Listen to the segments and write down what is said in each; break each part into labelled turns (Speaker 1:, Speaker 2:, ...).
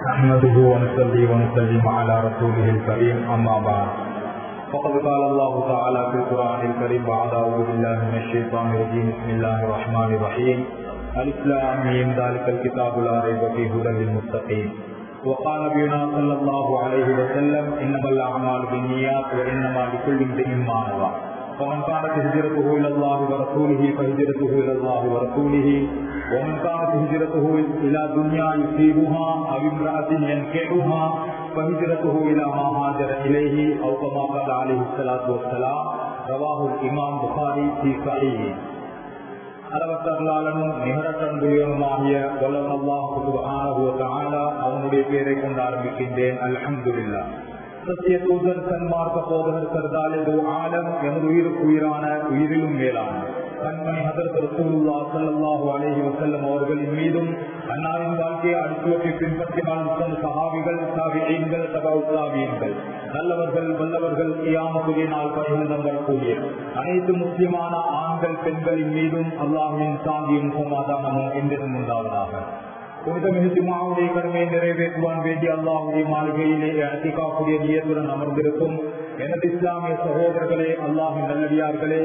Speaker 1: نحمده ونصلي ونسلم على رسوله الكريم أما بعد فقد قال الله تعالى في القرآن الكريم بعد أعوذ بالله من الشيطان الرجيم بسم الله الرحمن الرحيم الإسلام من ذلك الكتاب لا ريب فيه هدى للمتقين وقال نبينا صلى الله عليه وسلم إنما الأعمال بالنيات وإنما لكل امرئ ما نوى ومن كانت هجرته الى الله ورسوله فهجرته الى الله ورسوله ومن كانت هجرته الى دنيا يصيبها او امراه ينكحها فهجرته الى ما هاجر اليه او كما قال عليه الصلاه والسلام رواه الامام بخاري في صحيحه அளவற்றல்லாளனும் நிகரத்தன்புரியனுமாகிய வல்லவன் அல்லாஹ் சுபஹானஹு அவனுடைய பெயரை கொண்டு ஆரம்பிக்கின்றேன் அல்ஹம்துலில்லா சத்திய தூதர் சன்மார்க்க போதகர் சர்தாலே ஆலம் எமது உயிருக்கு உயிரான உயிரிலும் மேலான கண்மணி ஹதரத் ரசூலுல்லா ஸல்லல்லாஹு அலைஹி வஸல்லம் அவர்களின் மீதும் அன்னாரின் வாழ்க்கையை அடிச்சுவற்றி பின்பற்றி வாழ்ந்த சஹாபிகள் தாபியீன்கள் தபவு தாபியீன்கள் நல்லவர்கள் வல்லவர்கள் கியாமத்துடைய நாள் பரிமிதம் வரக்கூடிய அனைத்து முக்கியமான ஆண்கள் பெண்களின் மீதும் அல்லாஹின் சாந்தியும் சமாதானமும் என்றும் உண்டாவதாக புனிதமிகு ஜுமாவுடைய கடமையை நிறைவேற்றுவான் வேண்டி அல்லாஹுடைய மாளிகையிலே அத்திகாக்கூடிய நியத்துடன் அமர்ந்திருக்கும் எனது இஸ்லாமிய சகோதரர்களே அல்லாஹின் நல்லடியார்களே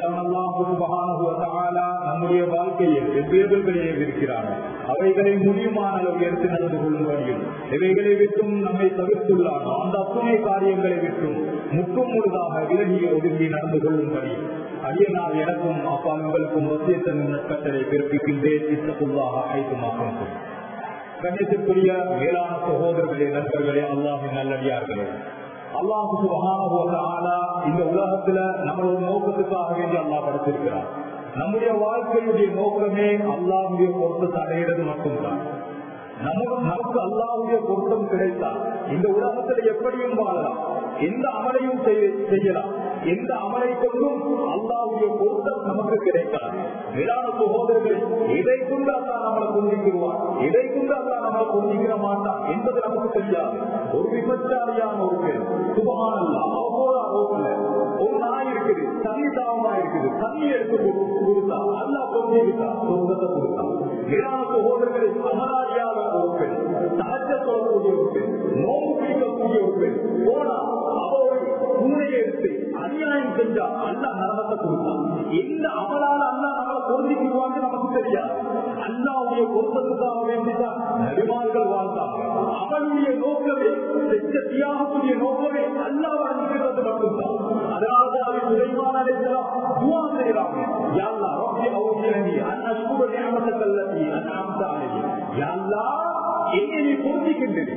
Speaker 1: நம்முடைய வாழ்க்கையில் வெவ்வேறுகளையே இருக்கிறார்கள் அவைகளை முடியுமான அளவு எடுத்து நடந்து கொள்ளும்படியும் இவைகளை விட்டும் நம்மை தவிர்த்துள்ளார் அந்த அத்துணை காரியங்களை விட்டும் முற்றும் முழுதாக விலகி ஒதுங்கி நடந்து கொள்ளும்படி அடியனால் எனக்கும் அப்பா உங்களுக்கும் வசியத்தன் கட்டளை பிறப்பிக்கின்றேன் இத்தக்குள்ளாக ஐத்துமாக்கும் கண்ணியத்திற்குரிய மேலான சகோதரர்களே நண்பர்களே அல்லாஹின் நல்லடியார்களே அல்லாஹு சுபகான இந்த உலகத்துல நம்மளோட நோக்கத்துக்காக வேண்டி அல்லாஹ் படைத்திருக்கிறார் நம்முடைய வாழ்க்கையுடைய நோக்கமே அல்லாஹுடைய பொருத்தத்தை அடையிறது மட்டும்தான் நமக்கு அல்லாவுடைய பொருத்தம் கிடைத்தால் இந்த உலகத்துல எப்படியும் வாழலாம் எந்த அமலையும் செய்யலாம் எந்த அமலை கொண்டும் அல்லாவுடைய பொருத்தம் நமக்கு கிடைக்காது மேலான சகோதரர்கள் எதை கொண்டு அல்லா நம்மளை கொண்டிருக்கிறார் எதை கொண்டு அல்லா நம்மளை கொண்டிருக்கிற மாட்டான் என்பது நமக்கு தெரியாது ஒரு விபச்சாரியான ஒரு பெண் சுபமான அல்லா அவ்வளோ ரோட்ல ஒரு நாய் இருக்குது தண்ணி தாவமா இருக்குது தண்ணி எடுத்து கொடுத்தா அல்லா கொண்டிருக்கா சொந்தத்தை கொடுத்தா மேலான சகோதரர்களை அமராரியாக ஒரு பெண் சகஜ சொல்லக்கூடிய ஒரு பெண் நோம்பு பிடிக்கக்கூடிய ஒரு பெண் போனா அவரை பூனையை எடுத்து அநியாயம் செஞ்சா அல்ல நரகத்தை கொடுத்தான் எந்த அமலால அல்லா நம்மளை பொருந்திக்குவான்னு நமக்கு தெரியாது அல்லாவுடைய பொருத்தத்துக்காக வேண்டிதான் நெடுமார்கள் வாழ்ந்தாங்க அவனுடைய நோக்கமே செஞ்ச தியாகத்துடைய நோக்கமே அல்லா வாழ்ந்துகிறது மட்டும்தான் அதனால்தான் அது சுலைமான துவா செய்யறாங்க யாழ்லா ரொம்பி அவசியி அந்நூறு நியமத்தை கல்லி அந்நாமத்தை யாழ்லா என்னை நீ பொருந்திக்கின்றது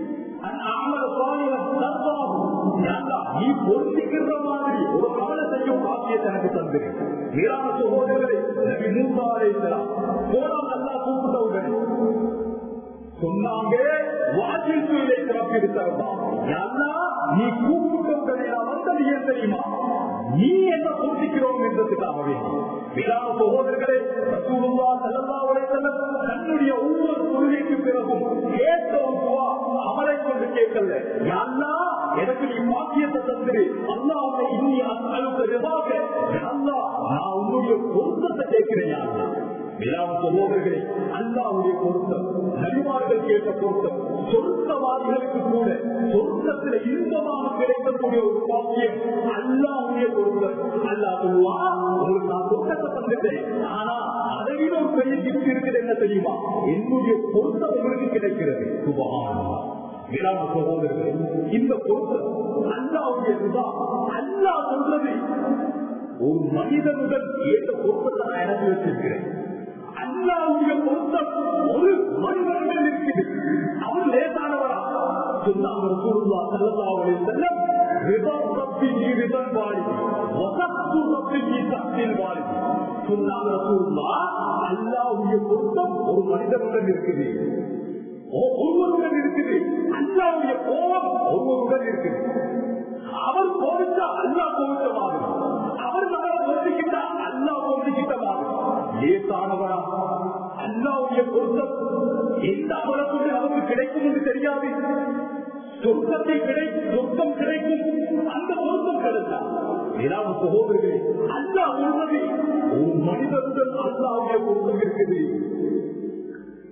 Speaker 1: நீ பொருத்திக்கிற மாதிரி ஒரு கவலை செய்யும் பாக்கியத்தை எனக்கு தந்திரு மீரான சகோதரர்களை நபி மூசா அழைக்கலாம் போனா நல்லா கூப்பிட்டவுடனே சொன்னாங்க வாஜில் சூழலை சிறப்பு இருக்கிறதா நீ கூப்பிட்டவுடனே நான் வந்தது ஏன் தெரியுமா நீ என்ன பூர்த்திக்கிறோம் என்பதற்காக வேண்டும் மீதான சகோதரர்களே ரசூலுல்லா ஸல்லல்லாஹு அலைஹி வஸல்லம் தன்னுடைய ஒவ்வொரு தொழுகைக்கு பிறகும் கேட்ட துவா அமலை கொண்டு கேட்கல யா அல்லாஹ் எனக்கு நீ பாக்கியத்தை தந்துரு அல்லாஹ் உன்னை இன்னி அஸ்அலுக ரிதாக யா அல்லாஹ் நான் உன்னுடைய பொருத்தத்தை கேட்கிறேன் யா அல்லாஹ் மேலான சகோதரர்களே அல்லாவுடைய பொருத்தம் நபிமார்கள் கேட்ட பொருத்தம் சொர்க்கவாதிகளுக்கு கூட சொர்க்கத்தில் இன்பமாக கிடைக்கக்கூடிய ஒரு பாக்கியம் அல்லாவுடைய பொருத்தம் அல்லா சொல்லுவா உங்களுக்கு நான் சொர்க்கத்தை தந்துட்டேன் ஆனா அதை விட ஒரு பெரிய கிஃப்ட் இருக்குது என்ன தெரியுமா என்னுடைய பொருத்தம் உங்களுக்கு கிடைக்கிறது சுபகானமா மேலான சகோதரர்கள் இந்த பொருத்தம் அல்லாவுடைய அல்லா சொல்றது ஒரு மனிதனுடன் ஏற்ற பொருத்தத்தை நான் எனக்கு வச்சிருக்கிறேன் அல்லாவுடைய பொருத்தம் ஒரு மனிதர்கள் இருக்குது அவர் லேசானவரா சொன்னாங்க ரசூலுல்லா ஸல்லல்லாஹு அலைஹி வஸல்லம் ரிதம் ரப்பி நீ ரிதம் வாலி வசத்து ரப்பி நீ சத்தில் வாலி சொன்னாங்க ரசூலுல்லா அல்லாவுடைய பொருத்தம் ஒரு மனிதனுடன் இருக்குது ஒருவருடன் இருக்குது அல்லாவுடைய கோபம் ஒருவருடன் இருக்குது அவர் கோபிச்சா அல்லா கோபிச்ச மாதிரி அவர் நம்மளை பொருத்திக்கிட்டா அல்லா பொருத்திக்கிட்ட மாதிரி லேசானவரா அல்லாவுடைய பொருத்தம் எந்த அமலத்துக்கு நமக்கு கிடைக்கும் என்று தெரியாது சொர்க்கத்தை கிடைக்கும் சொர்க்கம் கிடைக்கும் அந்த பொருத்தம் கிடைச்சா ஏதாவது சகோதரர்களே அல்லா உள்ளது ஒரு மனிதனுடன் அல்லாவுடைய பொருத்தம் இருக்குது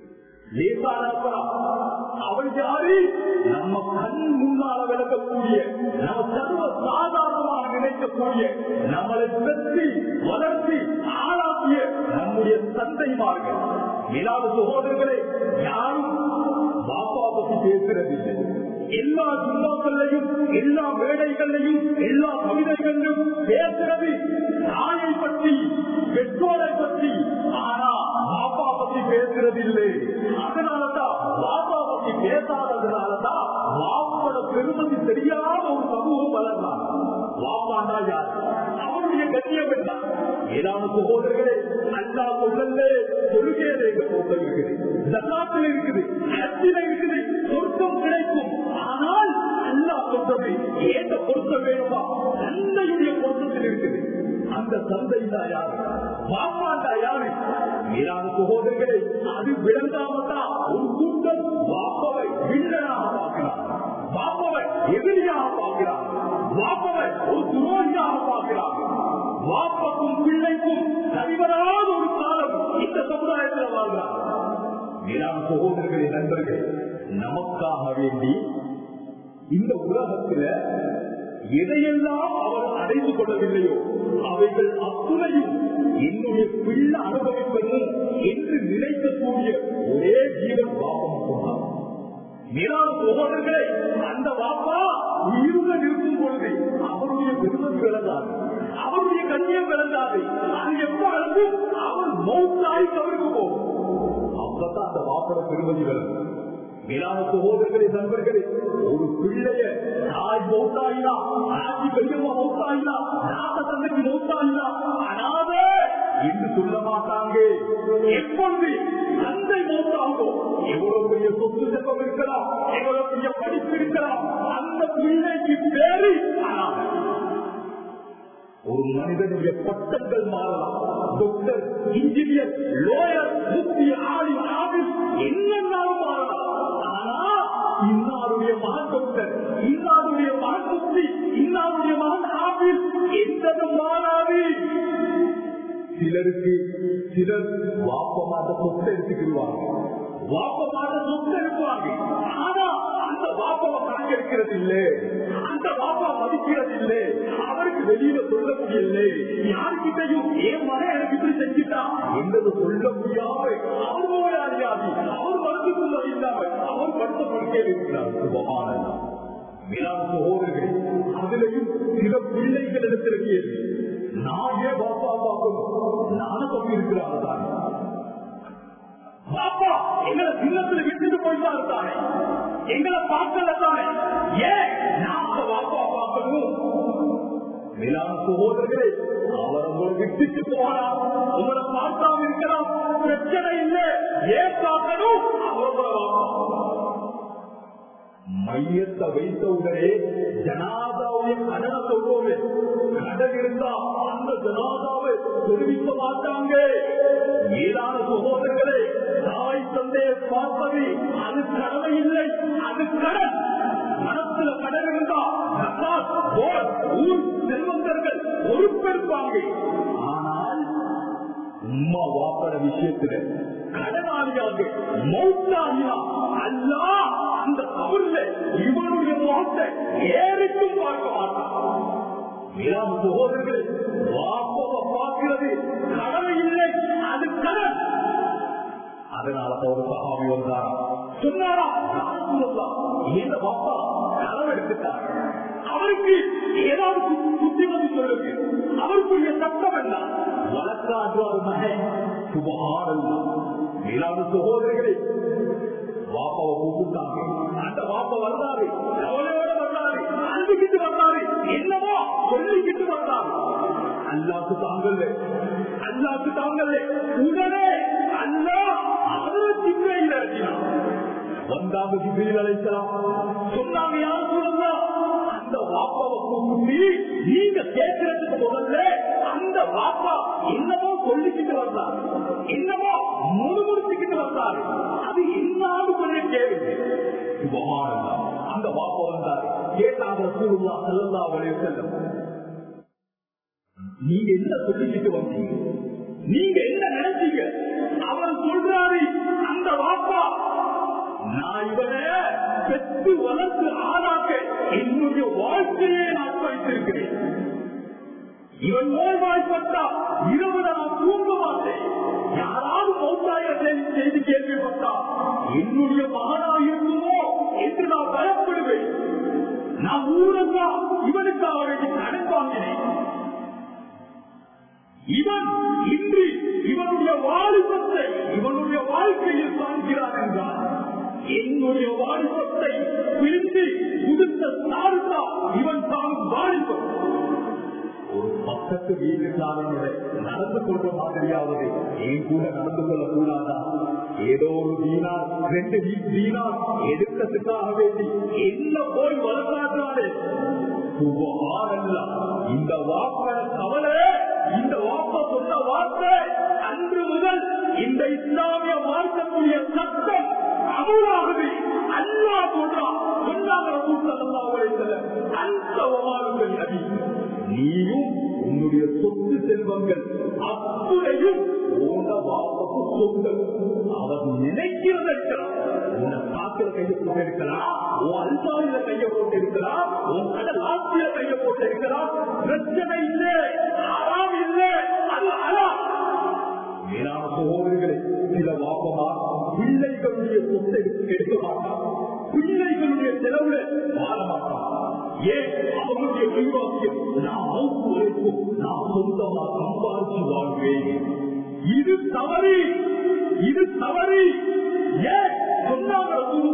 Speaker 1: லேசானப்பரா அவள் யாரு நம்ம கண் முன்னால விளக்கக்கூடிய நம்ம சர்வ சாதாரணமாக நினைக்கக்கூடிய நம்மளை பெற்று வளர்த்தி ஆளாக்கிய நம்முடைய தந்தைமார்கள் மேலாத சகோதரர்களே யாரும் பாப்பா பத்தி பேசுறதில்லை எல்லா ஜும்மாக்கள்லையும் எல்லா மேடைகள்லையும் எல்லா கவிதைகளிலும் பேசுறது தாயை பற்றி பெற்றோரை பற்றி ஆனா பாப்பா பத்தி பேசுறதில்லை அதனாலதான் பாப்பா பத்தி பேசாததுனாலதான் வாப்போட பெருமதி தெரியாத ஒரு சமூகம் வளர்ந்தான் வாப்பாண்டா யார் அவருடைய கண்ணியம் என்ன ஏதாவது சகோதரர்களே அல்லா சொல்லலே தொழுகையில எங்க பொருத்தம் இருக்குது ஜக்காத்தில் இருக்குது ஹஜ்ஜில இருக்குது சொர்க்கம் கிடைக்கும் ஆனால் அல்லா சொல்றது ஏந்த பொருத்தம் வேணுமா தந்தையுடைய பொருத்தத்தில் இருக்குது அந்த தந்தை தான் யாரு பாப்பாண்டா யாரு மீதான சகோதரர்களே அது விளங்காமத்தான் ஒரு கூட்டம் பாப்பாவை வில்லனாக பார்க்கிறார் பாப்பாவை எதிரியாக பார்க்கிறார் வாப்பவை ஒரு துரோகியாக பார்க்கிறார் வாப்பக்கும் பிள்ளைக்கும் சரிவராத ஒரு காலம் இந்த சமுதாயத்தில் வாழ்கிறார் மீதான சகோதரர்களே நண்பர்கள் நமக்காக வேண்டி இந்த உலகத்துல எதையெல்லாம் அவர் அடைந்து கொள்ளவில்லையோ அவைகள் அத்துணையும் என்னுடைய பிள்ளை அனுபவிப்பதும் என்று நினைக்கக்கூடிய ஒரே ஜீவன் பாப்பம் மட்டும்தான் மேலான சகோதரர்களே அந்த வாப்பா உயிருடன் இருக்கும் பொழுது அவருடைய பெருமதி விளங்காது அவருடைய கண்ணியம் விளங்காது அது எப்ப விளங்கும் அவர் மௌத்தாய் கவருக்கு போகும் அப்பதான் அந்த வாப்பட பெருமதி விளங்கும் மேலான சகோதரர்களே நண்பர்களே ஒரு பிள்ளைய தாய் மௌத்தாயினா ஆட்சி பெரியம்மா மௌத்தாயினா நாட்ட தந்தைக்கு மௌத்தாயினா அனாதே என்று சொல்ல மாட்டாங்க எப்பொழுது தந்தை மௌத்தாகோ எவ்வளவு பெரிய சொத்து செல்வம் இருக்கலாம் எவ்வளவு பெரிய படிப்பு இருக்கலாம் அந்த பிள்ளைக்கு பேரு அனாதை ஒரு மனிதனுடைய பட்டங்கள் மாறலாம் டாக்டர் இன்ஜினியர் லோயர் முக்தி ஆடி ஆபிஸ் என்னன்னாலும் மாறலாம் ஆனா இன்னாருடைய மகன் டாக்டர் இன்னாருடைய மகன் முக்தி இன்னாருடைய மகன் ஆபிஸ் எந்ததும் மாறாது சிலருக்கு சிலர் வாப்பமாக சொத்தை எடுத்துக்கிடுவாங்க வாப்பமாக சொத்தை எடுப்பாங்க ஆனா அந்த வாப்பாவை கணக்கெடுக்கிறது இல்லை அந்த வாப்பா மதிக்கிறது இல்லை அவருக்கு வெளியில சொல்ல முடியல யாருக்கிட்டையும் ஏன் மகன் எனக்கு இப்படி செஞ்சுட்டா என்பது சொல்ல முடியாது அவர் போல அறியாது அவர் மனசுக்குள்ள இல்லாம அவர் படுத்த படுக்கையில் இருக்கிறார் சுபமானதான் மேலான சகோதரர்கள் அதுலயும் சில பிள்ளைகள் இடத்துல கேள்வி நான் ஏன் பாப்பா பார்க்கணும் நானும் தம்பி இருக்கிறார் தானே பாப்பா எங்களை சின்னத்துல விட்டுட்டு போயிட்டா இருக்கானே எங்களை பார்க்கல தானே ஏன் நான் அந்த பாப்பா பார்க்கணும் மேலான சகோதரர்களே அவர் உங்களை விட்டுட்டு போகலாம் உங்களை பார்க்காம இருக்கலாம் பிரச்சனை இல்லை ஏன் பார்க்கணும் அவரோட பாப்பா மையத்தை வைத்த உடனே ஜனாதாவுடைய கடனை சொல்வோமே கடன் இருந்தா அந்த ஜனாதாவை தெரிவிக்க மாட்டாங்க ஏதான சகோதரர்களே தாய் தந்தையை பார்ப்பது அது கடமை இல்லை அது கடன் மனசுல கடன் இருந்தா ஜக்காத், போர், ஊர் செல்வந்தர்கள் பொறுப்பெடுப்பாங்க ஆனால் உம்மா வாப்பட விஷயத்துல கடனாளியாக மௌத்தாகினா அல்லா அந்த கபர்ல இவனுடைய முகத்தை ஏறிட்டும் பார்க்க மாட்டான் மேலாம் சகோதரர்கள் வாப்பவ பார்க்கிறது கடமை இல்லை அது கடன் அதனால ஒரு சகாமி வந்தாரா சொன்னாரா நான் சொல்லலாம் இந்த பாப்பா களம் எடுத்துட்டார் அவருக்கு ஏதாவது புத்திமதி சொல்லுங்க அவருக்குரிய சட்டம் என்ன வழக்காடுவார் மகன் சுபகாரம் மேலான சகோதரிகளே வாப்பாவை கூப்பிட்டாங்க அந்த வாப்பா வந்தாரு கவலையோட வந்தாரு அழுதுகிட்டு வந்தாரு என்னமோ சொல்லிக்கிட்டு வந்தாரு அல்லாக்கு தாங்கல்ல அல்லாக்கு தாங்கல்ல உடனே அல்லா அவரை சிந்தையில் இறக்கினான் வந்தாங்க ஜிபிரில் அழைக்கலாம் சொன்னாங்க யார் சொல்லலாம் அந்த வாப்பாவை கூப்பிட்டு நீங்க கேட்கறதுக்கு முதல்ல அந்த வாப்பா என்னமோ சொல்லிக்கிட்டு வந்தார் என்னமோ முழுமுடிச்சுக்கிட்டு வந்தார் அது என்னாலும் கொஞ்சம் கேளுங்க சுபமானதான் அந்த வாப்பா வந்தார் கேட்டாங்க சூழ்நிலா செல்லல்லா வழிய செல்லும் நீங்க என்ன சொல்லிக்கிட்டு வந்தீங்க நீங்க என்ன நினைச்சீங்க அவர் சொல்றாரு அந்த வாப்பா நான் இவனை பெற்று வளர்த்து ஆளாக்க என்னுடைய வாழ்க்கையை நான் வைத்திருக்கிறேன் இவன் நோய்வாய்ப்பட்டா இரவு நான் தூங்க மாட்டேன் யாராவது மௌத்தாய செய்தி கேள்விப்பட்டா என்னுடைய மகனா இருக்குமோ என்று நான் பயப்படுவேன் நான் ஊரெல்லாம் இவனுக்காக வேண்டி கடன் வாங்கினேன் இவன் இன்று இவனுடைய வாலிபத்தை இவனுடைய வாழ்க்கையில் காண்கிறான் என்றால் என்னுடைய வாலிபத்தை பிரிந்து கொடுத்த சார்ந்தா இவன் தான் வாலிபம் ஒரு பக்கத்து வீட்டுக்காரனோட நடந்து கொள்ற மாதிரியாவது என் கூட நடந்து கொள்ள கூடாதா ஏதோ ஒரு தீனார் ரெண்டு தீனார் எடுக்கிறதுக்காக வேண்டி என்ன போய் வளர்க்காட்டாரு இந்த வாப்ப கவலை இந்த வாப்ப சொன்ன வார்த்தை அன்று முதல் இந்த இஸ்லாமிய மார்க்கக்கூடிய சட்டம் அமலாகுது அல்லா சொல்றான் சொன்னாங்க அந்த நபி நீயும் உன்னுடைய சொத்து செல்வங்கள் அத்துறையும் உங்க வாப்பக்கு சொந்தம் அவர் நினைக்கிறது இருக்கிறார் உன்னை காத்துல கையை போட்டு இருக்கலாம் உன் அல்பாவில கையை போட்டு இருக்கலாம் உன் கடல் ஆட்சியில கையை போட்டு இருக்கலாம் பிரச்சனை இல்லை அறாம் இல்லை அது அறாம் மேலான சகோதரிகளை சில வாப்பமா பிள்ளைகளுடைய சொத்தை எடுக்க மாட்டான் பிள்ளைகளுடைய செலவுல வாழ மாட்டான் ஏன் அவர்களுடைய வைவாக்கியம் நான் மவுத்து வரைக்கும் நான் சொந்தமா சம்பாதிச்சு வாழ்வேன் இது தவறு இது தவறு ஏன் சொன்னாங்க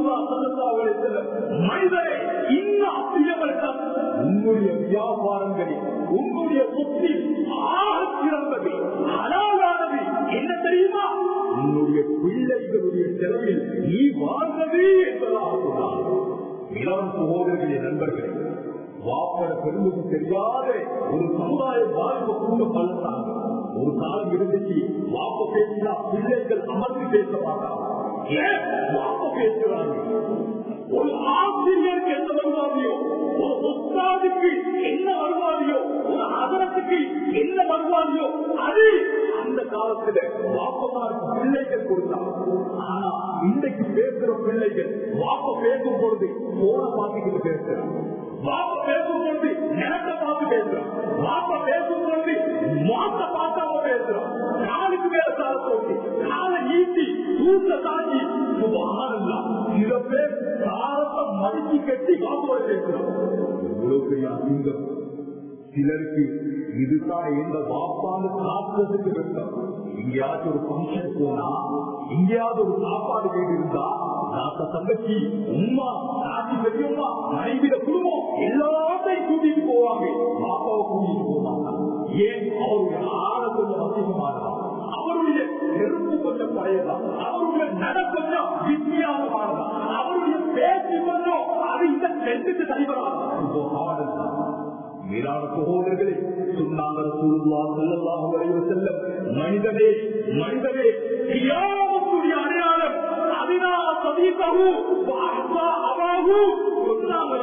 Speaker 1: மனிதரை இன்னும் அப்படியவர்கள் உன்னுடைய வியாபாரங்களில் உன்னுடைய சொத்தில் ஆக சிறந்தது அலாலானது என்ன தெரியுமா உன்னுடைய பிள்ளைகளுடைய செலவில் நீ வாழ்ந்தது என்பதாக சொன்னார் இளம் சகோதரர்களின் நண்பர்களே வாப்பட பெருமுக்கு தெரியாத ஒரு சமுதாய பாதிப்பு கூட பலத்தாங்க ஒரு காலம் இருந்துச்சு வாப்ப பேசினா பிள்ளைகள் அமர்ந்து பேச மாட்டாங்க ஏன் வாப்ப பேசுறாங்க ஒரு ஆசிரியருக்கு என்ன வருவாதியோ ஒரு ஒத்தாதுக்கு என்ன வருவாதியோ ஒரு அதரத்துக்கு என்ன வருவாதியோ அது அந்த காலத்துல வாப்பமாருக்கு பிள்ளைகள் கொடுத்தாங்க ஆனா இன்றைக்கு பேசுற பிள்ளைகள் வாப்ப பேசும் பொழுது போன பார்த்துக்கிட்டு பேசுறாங்க வாப்ப பேசும் பொழுது நிலத்தை பார்த்து பேசுறான் வாப்ப பேசும் பொழுது மாத்த பார்க்காம பேசுறான் காலுக்கு மேல கால போட்டு காலை நீட்டி தூக்க தாக்கி சுபானல்லாம் சில பேர் காலத்தை மடிச்சு கட்டி வாப்போட பேசுறான் எவ்வளவு பெரிய அசிங்கம் சிலருக்கு இதுதான் எந்த வாப்பான்னு சாப்பிட்டதுக்கு வெட்கம் எங்கேயாச்சும் ஒரு பங்கன் போனா எங்கேயாவது ஒரு சாப்பாடு கேட்டு இருந்தா தாத்த தங்கச்சி உமா தாத்தி பெரியம்மா மனைவிட குடும்பம் எல்லாத்தையும் கூட்டிட்டு போவாங்க பாப்பாவை கூட்டிட்டு போவாங்க ஏன் அவருடைய ஆட கொஞ்சம் அதிகமானதா அவருடைய நெருப்பு கொஞ்சம் பழையதா அவருடைய நட கொஞ்சம் வித்தியாசமானதா அவருடைய பேச்சு கொஞ்சம் அது இந்த ரெண்டுக்கு தலைவராக மீரான சகோதரர்களே சொன்னாங்க செல்லும் மனிதனே மனிதனே கியாமத்துடைய அடையாளம் அதினா சதீகவு அவாகு சொன்னாங்க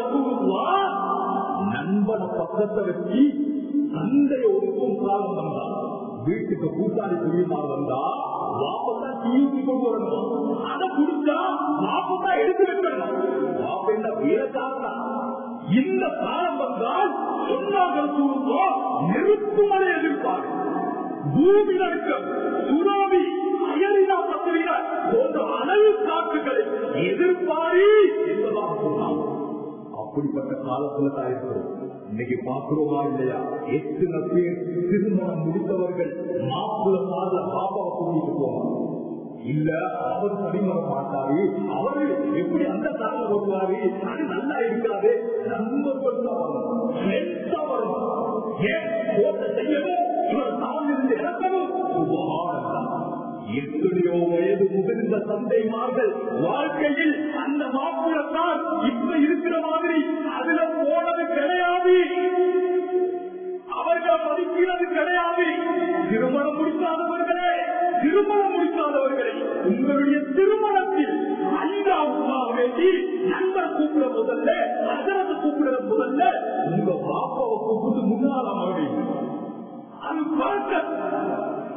Speaker 1: நண்பனை பக்கத்தை வச்சு சந்தைய ஒதுக்கும் காலம் வந்தா வீட்டுக்கு கூட்டாளி புரியுமா வந்தா வாப்பத்தான் தீர்த்து கொண்டு வரணும் அதை குடிச்சா வாப்பத்தான் எடுத்து வைக்கணும் வாப்ப என்ன வேலைக்காரனா இந்த காலம் வந்தால் சொன்னார்கள் நெருப்பு மழை எதிர்ப்பார் பூமி நடுக்கம் சுனாமி அயரினா பத்திரிக போன்ற அளவு காற்றுகளை எதிர்ப்பாரி என்பதாக சொன்னாங்க அப்படிப்பட்ட காலத்துல தான் இருக்கிறோம் இன்னைக்கு பார்க்கிறோமா இல்லையா எத்தனை பேர் திருமணம் முடித்தவர்கள் மாப்பிள்ள கால பாபாவை கூட்டிட்டு போவாங்க இல்ல அவர் சரிமர மாட்டாரு அவரு எப்படி அந்த காலம் வருவாரு அது நல்லா இருக்காது நண்பர்கள் தான் வரணும் friends தான் வரணும் ஏன் போட்ட செய்யணும் இவர் தான் இருந்து இறக்கணும் சுபஹானல்லாஹ். எத்தனையோ வயது முதிர்ந்த தந்தைமார்கள் வாழ்க்கையில் அந்த மாப்பிளத்தான் இப்ப இருக்கிற மாதிரி அதுல போனது கிடையாது அவர்கள் மதிக்கிறது கிடையாது திருமணம் முடிக்காதவர்களே திருமணம் முடிக்காதவர்களே உங்களுடைய திருமணத்தில் அல்லாவுக்காக வேண்டி நண்பர் கூப்பிட முதல்ல அசரத்தை கூப்பிடுற முதல்ல உங்க பாப்பாவை கூப்பிட்டு முன்னால் அமர்வி அது பழக்கம்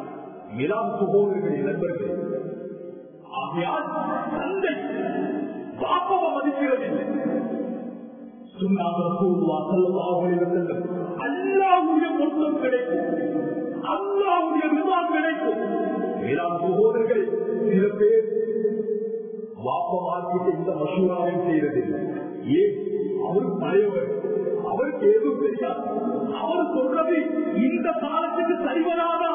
Speaker 1: மிலாம் சகோதரர்கள் நண்பர்கள் ஆகையால் தந்தை பாப்பாவை மதிக்கிறது இல்லை சொன்னாங்க ரசூலுல்லாஹ் ஸல்லல்லாஹு அலைஹி வஸல்லம் அல்லாஹ்வுடைய பொருத்தம் கிடைக்கும் அல்லாஹ்வுடைய ரிதா கிடைக்கும் மேலான சகோதரர்கள் சில பேர் வாப்பமாக்கிட்டு இந்த மசூராவை செய்யறதில்லை ஏன் அவர் பழையவர் அவருக்கு எதுவும் தெரியாது அவர் சொல்றது இந்த காலத்துக்கு சரிவராதா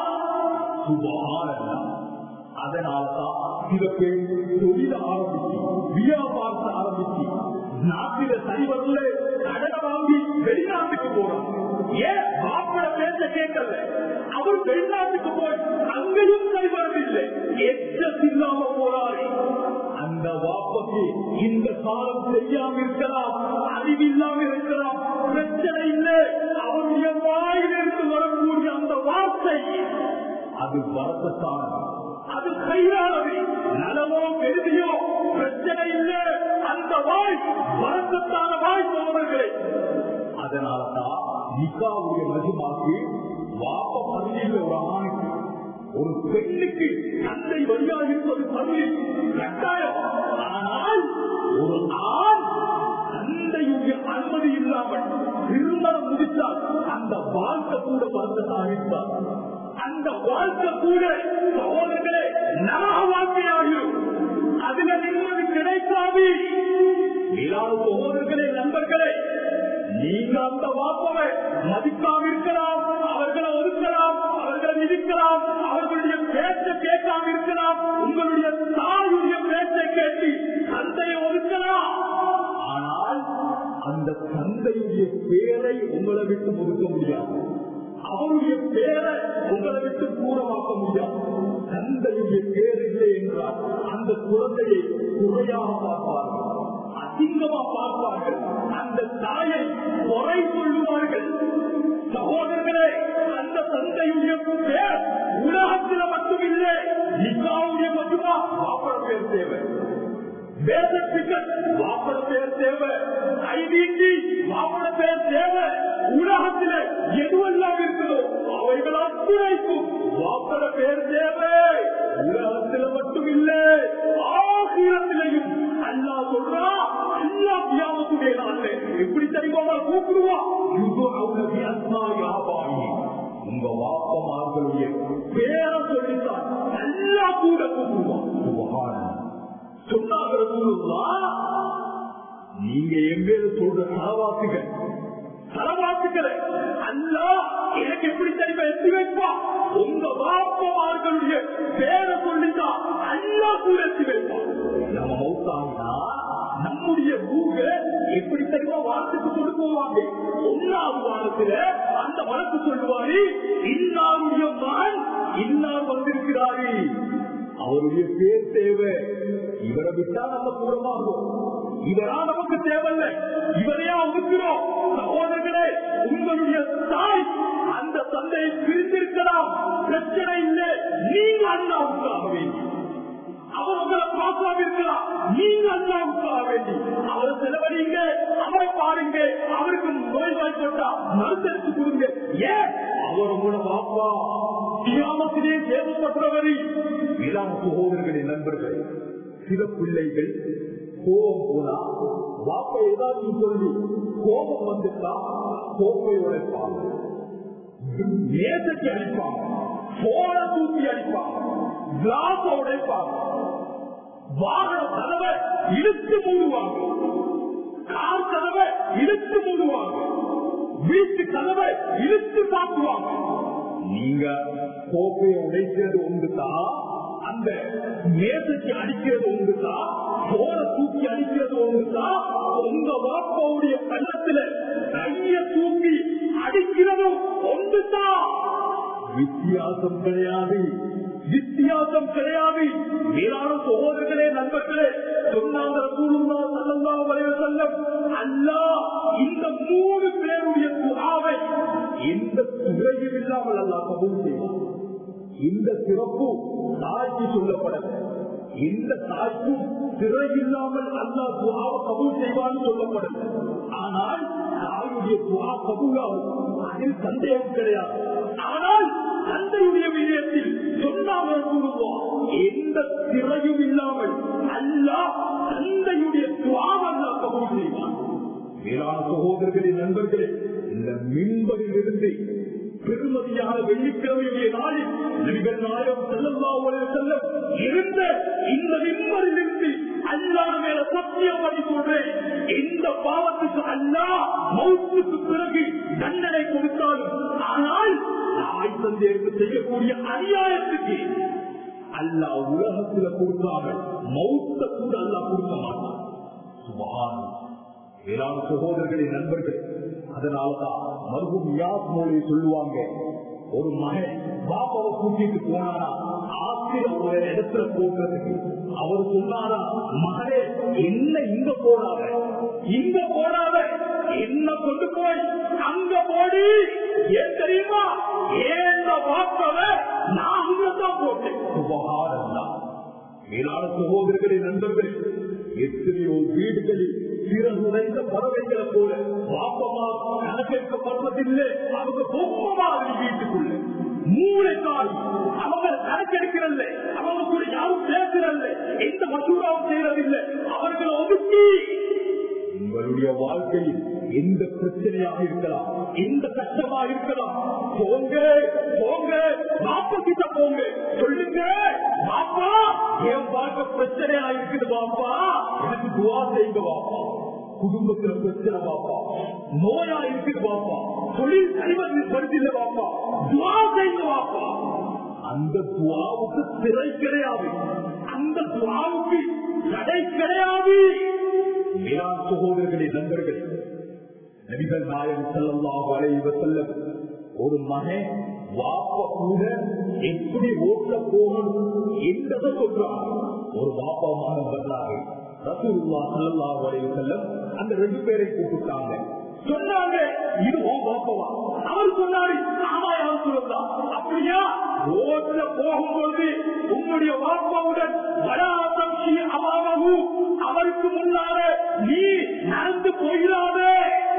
Speaker 1: சுபகாரல்ல அதனால்தான் சில பேர் தொழில ஆரம்பிச்சு வியாபாரத்தை ஆரம்பிச்சு நாட்டில சரிவரல கடனை வாங்கி வெளிநாட்டுக்கு போறான் ஏன் மாப்பிள பேச கேட்கல அவர் வெளிநாட்டுக்கு போய் அங்கேயும் சரிவரவில்லை எச்சம் இல்லாம போறாரு அந்த வாப்பக்கு இந்த காலம் தெரியாம இருக்கலாம் அறிவில்லாம இருக்கலாம் பிரச்சனை இல்லை அவருடைய வாயிலிருந்து வரக்கூடிய அந்த வார்த்தை அது வரத்தான் அது கையாளது நலமோ பெருதியோ பிரச்சனை இல்லை அந்த வாய் வரக்கத்தான வாய் சோழர்களே அதனாலதான் நிக்காவுடைய மஜுமாக்கு வாப்ப பகுதியில் ஒரு ஆணுக்கு ஒரு பெண்ணுக்கு தந்தை வழியாக இருப்பது பகுதி கட்டாயம் ஆனால் ஒரு ஆண் தந்தையுடைய அனுமதி இல்லாமல் திருமணம் முடித்தால் அந்த வாழ்க்கை கூட வருத்தத்தாக இருப்பார் அந்த வாழ்க்கை கூட சகோதரர்களே நரக வாழ்க்கையாகும் அதுல நிம்மதி கிடைக்காது மேலான சகோதரர்களே நண்பர்களே நீங்க அந்த வாப்பவை மதிக்காம இருக்கலாம் அவர்களை ஒதுக்கலாம் அவர்களை மிதிக்கலாம் அவர்களுடைய பேச்சை கேட்காம இருக்கலாம் உங்களுடைய தாயுடைய பேச்சை கேட்டு தந்தையை ஒதுக்கலாம் ஆனால் அந்த தந்தையுடைய பேரை உங்களை விட்டு ஒதுக்க முடியாது அவருடைய பேரை உங்களை விட்டு தூரமாக்க முடியாது தந்தையுடைய பேர் இல்லை என்றால் அந்த குழந்தையை குறையாக பார்ப்பார்கள் அசிங்கமா பார்ப்பார்கள் அந்த தாயை குறை சொல்லுவார்கள் சகோதரர்களே அந்த தந்தையுடைய பேர் உலகத்தில் மட்டுமில்லை நிசாவுடைய மட்டுமா வாப்பட பேர் தேவை வேதத்துக்கு வாப்பட பேர் தேவை ஐடிக்கு வாப்பட பேர் தேவை உலகத்தில் எதுவெல்லாம் இருக்குதோ அவைகள் அத்துணைக்கும் வாப்பட பேர் தேவை உலகத்தில் மட்டும் இல்லை ஆகிரத்திலையும் அல்லா சொல்றா அல்லா தியாகத்துடைய நாள் எப்படி தெரியுமா கூப்பிடுவா உங்க வாப்பமார்களுடைய பேரை சொல்லித்தான் நல்லா கூட கூப்பிடுவான் சொன்னாங்க நீங்க எங்கேது சொல்ற சலவாசிகள் சலவாசிகளை அல்ல எனக்கு எப்படி தெரியுமா எத்தி வைப்பா உங்க வாப்பமார்களுடைய பேரை சொல்லிதான் அல்லா கூட எத்தி வைப்பா நம்ம மௌத்தாங்கன்னா நம்முடைய ஊக எப்படி தெரியுமா வாரத்துக்கு கொண்டு போவாங்க ஒன்னாவது வாரத்துல அந்த வழக்கு சொல்லுவாரு இன்னாருடைய மகன் இன்னார் வந்திருக்கிறாரு அவருடைய பேர் தேவை இவரை விட்டா நம்ம தூரமாகும் இவரா நமக்கு தேவையில்லை இவரையா ஒதுக்கிறோம் சகோதரர்களே உங்களுடைய தாய் அந்த தந்தையை பிரிந்திருக்கலாம் பிரச்சனை இல்லை நீங்க அண்ணாவுக்காக வேண்டி அவர் உங்களை பார்க்காம இருக்கலாம் நீங்க அண்ணாவுக்காக வேண்டி அவரை செலவழிங்க அவரை பாருங்க அவருக்கு நோய் வாய்ப்பட்டா மருந்தெடுத்து கொடுங்க ஏன் அவர் உங்களோட பாப்பா கியாமத்திலே தேவைப்பட்டவரை இளம் சகோதரர்களின் நண்பர்கள் சில பிள்ளைகள் கோபம் போனா வாப்பை ஏதாச்சும் சொல்லி கோபம் வந்துட்டா கோப்பை உழைப்பாங்க நேசத்தை அடிப்பாங்க போன தூக்கி அடிப்பாங்க கிளாஸ் உடைப்பாங்க வாகன கதவை இழுத்து மூடுவாங்க கார் கதவை இழுத்து மூடுவாங்க வீட்டு கதவை இழுத்து சாப்பிடுவாங்க நீங்க கோப்பையை உடைக்கிறது ஒன்றுதான் அந்த மேசைக்கு அடிக்கிறது ஒன்றுதான் போன தூக்கி அடிக்கிறது ஒன்றுதான் உங்க வாப்பாவுடைய கண்ணத்துல கைய தூக்கி அடிக்கிறதும் ஒன்றுதான் வித்தியாசம் கிடையாது வித்தியாசம் கிடையாது மேலான சகோதரர்களே நண்பர்களே சொன்னாங்க ரசூலுல்லா ஸல்லல்லாஹு அலைஹி வஸல்லம் அல்லாஹ் இந்த மூணு பேருடைய துஆவை எந்த துறையும் இல்லாமல் அல்லாஹ் கபூல் செய்வான் இந்த சிறப்பு தாய்க்கு சொல்லப்படல இந்த தாய்க்கும் திரை இல்லாமல் அல்லா துவாவை கபூல் செய்வான்னு சொல்லப்படல ஆனால் தாயுடைய துவா கபூலாகும் அதில் சந்தேகம் கிடையாது ஆனால் தந்தையுடைய விஜயத்தில் சொன்னாங்க கூறுவோம் எந்த திரையும் இல்லாமல் அல்லாஹ் தந்தையுடைய துவாவல்லா கபூல் செய்வான் மேலான சகோதரர்களின் நண்பர்களே இந்த மின்பரில் இருந்து பெருமதியான வெள்ளிக்கிழமையுடைய நாளில் நபிகள் நாயகம் செல்லல்லா செல்லம் இருந்த இந்த மின்பரில் இருந்து அல்லா மேல சத்தியம் பண்ணி சொல்றேன் எந்த பாவத்துக்கு அல்லா மௌத்துக்கு பிறகு தண்டனை கொடுத்தாலும் ஆனால் தாய் தந்தையருக்கு செய்யக்கூடிய அநியாயத்துக்கு அல்லா உலகத்துல கொடுக்காமல் மௌத்த கூட அல்லா கொடுக்க மாட்டான் சுபகானம் வேளாண் சகோதரர்களின் நண்பர்கள் அதனாலதான் மருகும் யாஸ் மொழி சொல்லுவாங்க ஒரு மகன் பாப்பாவை கூட்டிட்டு போனாரா ஆசிரியர் ஒரு இடத்துல போடுறதுக்கு அவர் சொன்னாரா மகனே என்ன இங்க போடாத இங்க போடாத என்ன கொண்டு போய் அங்க போடி ஏன் தெரியுமா ஏன் பாப்பாவ நான் அங்கதான் போட்டேன் சுபகாரம் தான் மேலான சகோதரர்களின் நண்பர்கள் எத்தனையோ வீடுகளில் சிறகுடைந்த பறவைகளை போல பாப்பமா கணக்கெடுக்கப்படுவதில்லை அவங்க பொம்மமா வீட்டுக்குள்ள மூளைக்காரி அவங்க கணக்கெடுக்கிறல்ல அவங்க கூட யாரும் பேசுறல்ல எந்த மசூராவும் செய்யறதில்லை அவர்களை ஒதுக்கி உங்களுடைய வாழ்க்கையில் எந்த பிரச்சனையாக இருக்கலாம் எந்த கஷ்டமா இருக்கலாம் போங்க போங்க பாப்பா கிட்ட போங்க சொல்லுங்க பாப்பா என் வாழ்க்கை பிரச்சனையா இருக்குது பாப்பா எனக்கு துவா செய்யுங்க பாப்பா குடும்பத்துல பிரச்சனை பாப்பா நோயா இருக்குது பாப்பா தொழில் செய்வது படுத்தில்ல பாப்பா துவா செய்யுங்க பாப்பா அந்த துவாவுக்கு திரை கிடையாது அந்த துவாவுக்கு தடை கிடையாது மேலாண் சகோதரர்களின் நண்பர்கள் நபிகள் நாயகம் செல்லலாம் வளைவ செல்லம் ஒரு மகன் வாப்ப கூட எப்படி ஓட்ட போகணும் என்றதை சொல்றாங்க ஒரு வாப்பா மகன் வர்றாரு ரசூல்லா செல்லல்லா வளைவ செல்லம் அந்த ரெண்டு பேரை கூப்பிட்டாங்க சொன்னாங்க இது உன் வாப்பவா அவர் சொன்னாரு ஆமா யார் சொல்லுதா அப்படியா ரோட்ல போகும்போது உன்னுடைய வாப்பாவுடன் வடாசம்சி அவாமகு அவருக்கு முன்னால நீ நடந்து போயிடாதே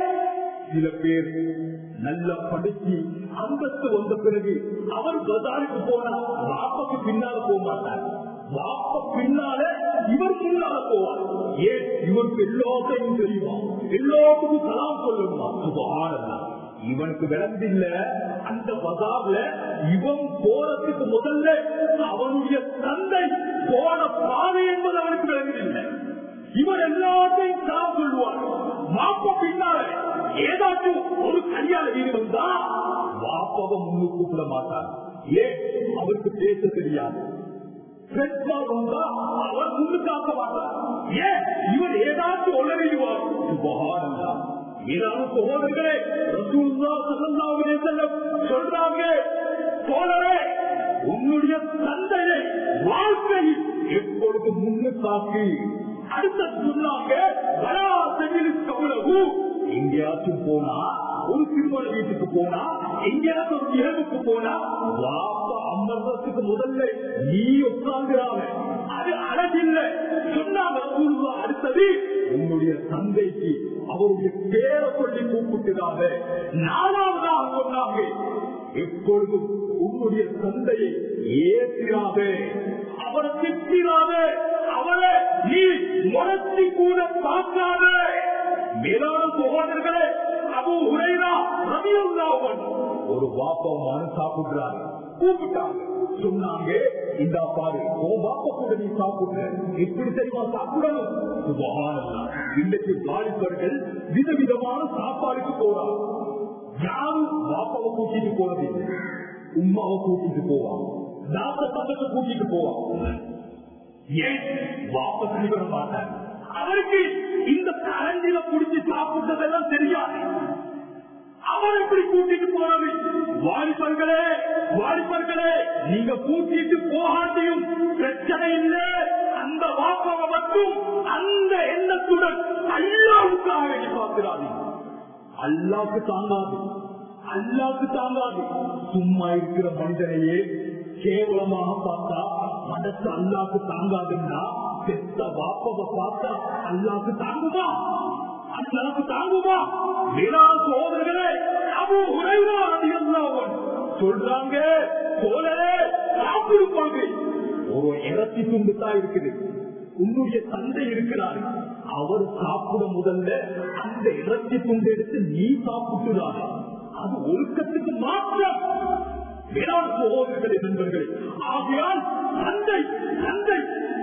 Speaker 1: சில பேர் நல்ல படிச்சு அந்தஸ்து வந்த பிறகு அவர் பஜாருக்கு போனா வாப்பக்கு பின்னால போக மாட்டார் வாப்ப பின்னால இவர் முன்னால போவார் ஏன் இவருக்கு எல்லாத்தையும் தெரியுமா எல்லாத்துக்கும் சலாம் சொல்லணுமா சுபகாரமா இவனுக்கு விளந்தில்ல அந்த பஜார்ல இவன் போறதுக்கு முதல்ல அவனுடைய தந்தை போன பாதை என்பது அவனுக்கு விளங்குதில்லை இவர் எல்லாத்தையும் தான் சொல்லுவார் வாப்ப பின்னால ஏதாச்சும் ஒரு கல்யாண வீடு வந்தா வாப்பவ முன்னு கூப்பிட மாட்டார் ஏன் அவருக்கு பேச தெரியாது வந்தா அவர் முன்னுக்காக்க மாட்டார் ஏன் இவர் ஏதாச்சும் உளறிடுவார் சுபகானந்தா ஏதாவது சகோதரர்களே ரசூல்லா சல்லல்லாஹு செல்லம் சொல்றாங்க தோழரே உன்னுடைய தந்தையை வாழ்க்கையில் எப்பொழுது முன்னுக்காக்கி அடுத்த சொன்னாங்க எங்கேயாச்சும் போனா ஒரு சிறுவன வீட்டுக்கு போனா எங்கேயாச்சும் ஒரு இரவுக்கு போனா வாப்பா அமர்றதுக்கு முதல்ல நீ உட்கார்ந்துறாங்க அது அழகில்லை சொன்னாங்க அடுத்தது உன்னுடைய தந்தைக்கு அவருடைய பேரை சொல்லி கூப்பிட்டுறாங்க நாலாவதாக சொன்னாங்க எப்பொழுதும் உன்னுடைய தந்தையை ஏற்றிராத அவரை திட்டிராத அவரை நீ முடத்தி கூட பார்க்காத மேலான சகோதரர்களே அபு உரைரா ரவியுல்லாவன் ஒரு வாப்பமான சாப்பிடுறாரு கூப்பிட்டாங்க சொன்னாங்க இந்த பாரு ஓ பாப்பா கூட நீ சாப்பிடுற எப்படி தெரியுமா சாப்பிடணும் சுபகானல்லா இன்னைக்கு வாலிபர்கள் விதவிதமான சாப்பாடுக்கு போறாங்க யாரும் பாப்பாவை கூட்டிட்டு போறது இல்லை உமாவை கூட்டிட்டு போவான் தாத்த பக்கத்தை கூட்டிட்டு போவான் ஏன் வாப்ப வர மாட்டார் அவருக்கு இந்த கரண்டில குடிச்சு சாப்பிட்டதெல்லாம் தெரியாது அவர் எப்படி கூட்டிட்டு போனது வாலிபர்களே வாலிபர்களே நீங்க கூட்டிட்டு போகாட்டியும் பிரச்சனை இல்லை அந்த வாப்பவை மட்டும் அந்த எண்ணத்துடன் அல்லாவுக்காக வேண்டி பார்க்கிறாதீங்க அல்லாக்கு தாங்காது அல்லாக்கு தாங்காது சும்மா இருக்கிற மனிதனையே கேவலமாக பார்த்தா மனசு அல்லாக்கு தாங்காதுன்னா பெத்த வாப்பவை பார்த்தா அல்லாக்கு தாங்குமா அல்லாக்கு தாங்குமா வேளா சோதரர்களே அபு உரைவா அதிகம்லாவன் சொல்றாங்க தோழரே சாப்பிடும் பொழுது ஒரு இறச்சி துண்டு தான் இருக்குது உன்னுடைய தந்தை இருக்கிறார் அவர் சாப்பிட முதல்ல அந்த இறச்சி துண்டு எடுத்து நீ சாப்பிட்டுதான் அது ஒழுக்கத்துக்கு மாற்றம் வேளாண் சகோதரர்களே நண்பர்களே ஆகையால் தந்தை தந்தை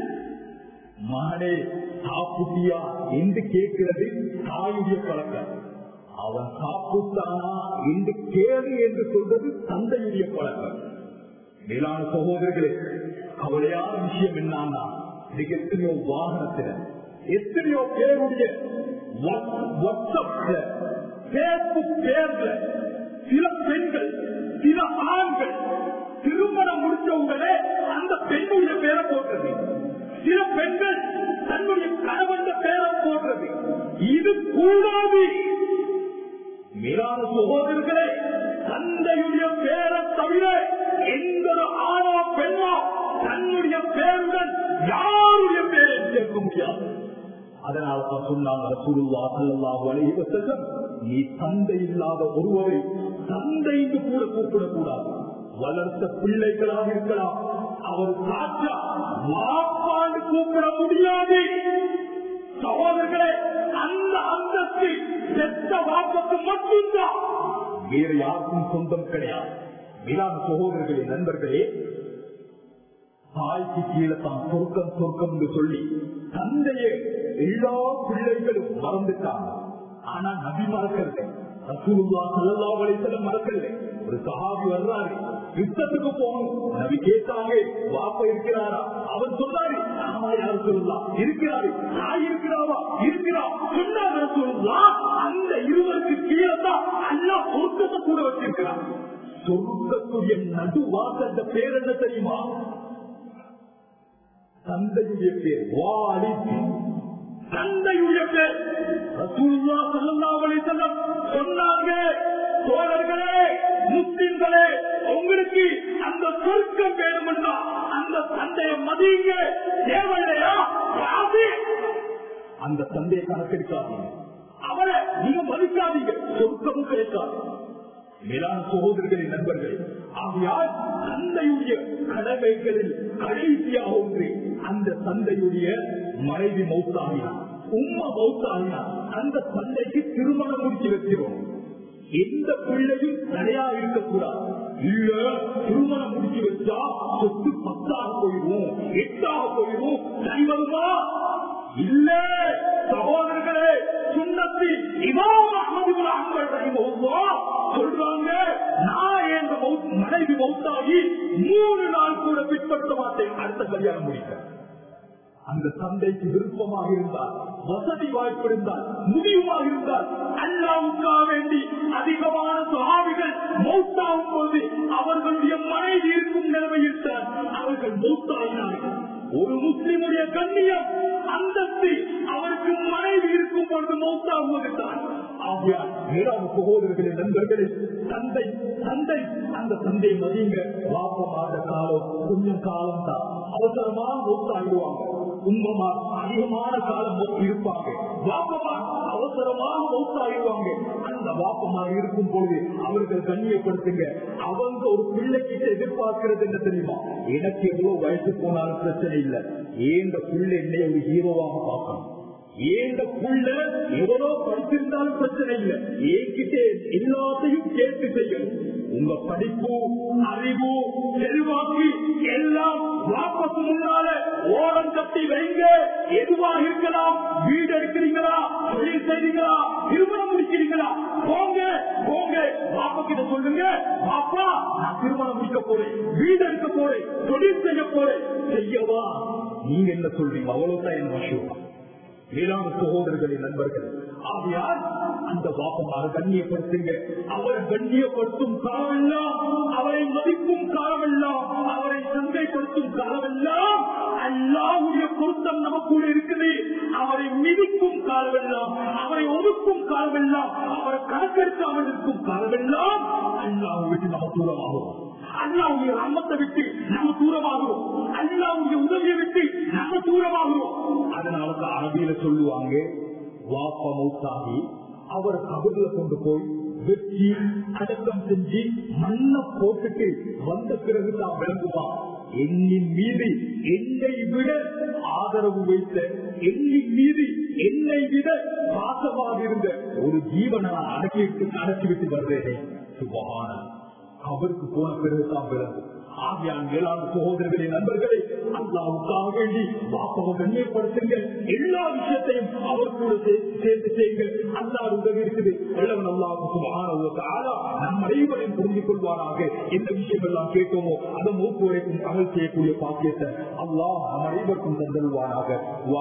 Speaker 1: மகனே சாப்பிட்டியா என்று கேட்கிறது தாயுடைய பழக்கம் அவன் சாப்பிட்டானா என்று கேளு என்று சொல்றது தந்தையுடைய பழக்கம் மேலான சகோதரர்களே கவலையான விஷயம் என்னன்னா இன்னைக்கு எத்தனையோ வாகனத்துல எத்தனையோ பேருடைய வாட்ஸ்அப்ல பேஸ்புக் பேர்ல சில பெண்கள் சில ஆண்கள் திருமணம் முடிச்ச உடனே அந்த பெண்ணுடைய பேரை போட்டது சில பெண்கள் தன்னுடைய கணவன் பேரை போடுறது இது கூடாது மேலான சகோதரர்களே தந்தையுடைய பேரை தவிர எந்த ஒரு ஆணோ பெண்ணோ தன்னுடைய பேருடன் யாருடைய பேரை சேர்க்க முடியாது அதனால் தான் சொன்னாங்க ரசூலுல்லா ஸல்லல்லாஹு அலைஹி வஸல்லம் நீ தந்தை இல்லாத ஒருவரை தந்தை என்று கூட கூப்பிடக்கூடாது வளர்த்த பிள்ளைகளாக இருக்கலாம் அவர் சாச்சா வாப்பாண்டு கூப்பிட முடியாது சகோதரர்களே அந்த அந்தஸ்து செத்த வாப்பத்து மட்டும்தான் வேறு யாருக்கும் சொந்தம் கிடையாது மேலான சகோதரர்களே நண்பர்களே தாய்க்கு கீழே தான் சொர்க்கம் சொர்க்கம் என்று சொல்லி தந்தையே எல்லா பிள்ளைகளும் மறந்துட்டாங்க ஆனா நபி மறக்கல ரசூலுல்லா ஸல்லல்லாஹு அலைஹி வஸல்லம் மறக்கல ஒரு சஹாபி வர்றாரு யுத்தத்துக்கு போகணும் நபி கேட்டாங்க வாப்பா இருக்கிறாரா அவன் சொல்றாரு ஆமா யார் சொல்லலாம் இருக்கிறாரு தாய் இருக்கிறாவா இருக்கிறா சொன்னாங்க ரசூலுல்லா அந்த இருவருக்கு கீழே தான் அல்லாஹ் சொர்க்கத்தை கூட வச்சிருக்கிறான் சொர்க்கத்துடைய நடுவாசல் பேர் என்ன தெரியுமா தந்தையுடைய பேர் வாலிபி தந்தையுடைய பேர் ரசூலுல்லா ஸல்லல்லாஹு அலைஹி வஸல்லம் சொன்னாங்க தோழர்களே முஸ்லிம்களே உங்களுக்கு அந்த சொர்க்கம் வேணும்னா அந்த தந்தையை மதியுங்க தேவையில்லையா ராசி. அந்த தந்தையை கணக்கெடுக்காதீங்க அவரை நீங்க மதிக்காதீங்க சொர்க்கமும் கிடைக்காது மேலான சகோதரர்களின் நண்பர்களே ஆகையால் தந்தையுடைய கடமைகளில் கடைசியாக ஒன்று அந்த தந்தையுடைய மனைவி மௌத்தாகினார் உம்மா மௌத்தாகினார் அந்த தந்தைக்கு திருமணம் முடிச்சு வைக்கிறோம் எந்த பிள்ளையும் தடையா இருக்கக்கூடாது இல்ல திருமணம் முடிச்சு வச்சா சொத்து பத்தாக போயிடும் எட்டாக போயிடும் சரி வருமா இல்ல சகோதரர்களே சுண்ணத்தில் இமாம் அஹமது இப்னு ஹம்பல் ரஹிமஹுல்லாஹ் சொல்றாங்க நான் என் மௌத்- மனைவி மௌத்தாகி மூணு நாள் கூட பின்பற்ற மாட்டேன் அடுத்த கல்யாணம் முடிக்கிறேன் அந்த தந்தைக்கு விருப்பமாக இருந்தால் வசதி வாய்ப்பு இருந்தால் முடிவுமாக இருந்தால் அல்லாவுக்காக வேண்டி அதிகமான சுவாமிகள் மௌத்தாகும் போது அவர்களுடைய மனைவி இருக்கும் நிலைமையில் தான் அவர்கள் மௌத்தாகினார்கள் ஒரு முஸ்லிமுடைய கண்ணியம் அந்தஸ்து அவருக்கு மனைவி இருக்கும் பொழுது மௌத்தாகுவது தான் ஆகையால் மேலான சகோதரர்களின் நண்பர்களே தந்தை தந்தை அந்த தந்தை மதிங்க வாப்பமாத காலம் கொஞ்சம் காலம் தான் அவசரமா மௌத்தாகிடுவாங்க உண்மமா அதிகமான காலம் மௌத்து இருப்பாங்க வாப்பமா அவசரமாக மௌத்தாகிடுவாங்க அந்த வாப்பமா இருக்கும் பொழுது அவர்கள் கண்ணியப்படுத்துங்க அவங்க ஒரு பிள்ளைகிட்ட எதிர்பார்க்கிறது என்ன தெரியுமா எனக்கு எவ்வளவு வயசு போனாலும் பிரச்சனை இல்லை ஏந்த பிள்ளை என்னை ஒரு ஹீரோவாக பார்க்கணும் ஏந்த புள்ள எவ்வளோ படிச்சிருந்தாலும் பிரச்சனை இல்லை ஏங்கிட்டே எல்லாத்தையும் கேட்டு செய்யணும் உங்க படிப்பு அறிவு செல்வாக்கு எல்லாம் வாபஸ் முன்னால ஓரம் கட்டி வைங்க எதுவாக இருக்கலாம் வீடு எடுக்கிறீங்களா தொழில் செய்றீங்களா திருமணம் முடிக்கிறீங்களா போங்க போங்க பாப்பா கிட்ட சொல்லுங்க பாப்பா நான் திருமணம் முடிக்க போறேன் வீடு எடுக்க போறேன் தொழில் செய்ய போறேன் செய்யவா நீங்க என்ன சொல்றீங்க அவ்வளவுதான் என் விஷயம் மேலான சகோதரர்களின் நண்பர்கள் ஆகையால் அந்த பாப்பமாக கண்ணியப்படுத்துங்க அவரை கண்ணியப்படுத்தும் காலமெல்லாம் அவரை மதிக்கும் காலமெல்லாம் அவரை சந்தைப்படுத்தும் காலமெல்லாம் அல்லாவுடைய பொருத்தம் நமக்குள்ள இருக்குது அவரை மிதிக்கும் காலமெல்லாம் அவரை ஒதுக்கும் காலமெல்லாம் அவரை கணக்கெடுக்காமல் இருக்கும் காலமெல்லாம் அல்லாஹ் விட்டு நம்ம தூரமாகும் அல்லாவுடைய ரம்மத்தை விட்டு நம்ம தூரமாகிறோம் அல்லாவுடைய உதவியை விட்டு நம்ம தூரமாகிறோம் அதனாலதான் அரபியில சொல்லுவாங்க வாப்ப மௌத்தாகி அவர் கபர்ல கொண்டு போய் வெட்டி அடக்கம் செஞ்சு மண்ணை போட்டுட்டு வந்த பிறகு தான் விளங்குவான் என்னின் மீது என்னை விட ஆதரவு வைத்த என்னின் மீது என்னை விட பாசமாக இருந்த ஒரு ஜீவனை நான் அடக்கிவிட்டு அடக்கிவிட்டு வர்றேனே சுபகான அவருக்கு போன பிறகுதான் விளங்கும் ஆகியான் மேலான சகோதரர்களே நண்பர்களே அல்லாவுக்காக வேண்டி பாப்பாவை கண்ணியப்படுத்துங்கள் எல்லா விஷயத்தையும் அவர் கூட சேர்த்து செய்யுங்கள் அல்லா உதவி இருக்குது வல்லவன் அல்லாவுக்கு நம் அனைவரையும் புரிந்து கொள்வாராக எந்த விஷயம் எல்லாம் கேட்டோமோ அதை மூக்கு வரைக்கும் அமல் செய்யக்கூடிய பாக்கியத்தை அல்லாஹ் நம் அனைவருக்கும் தந்தல்வாராக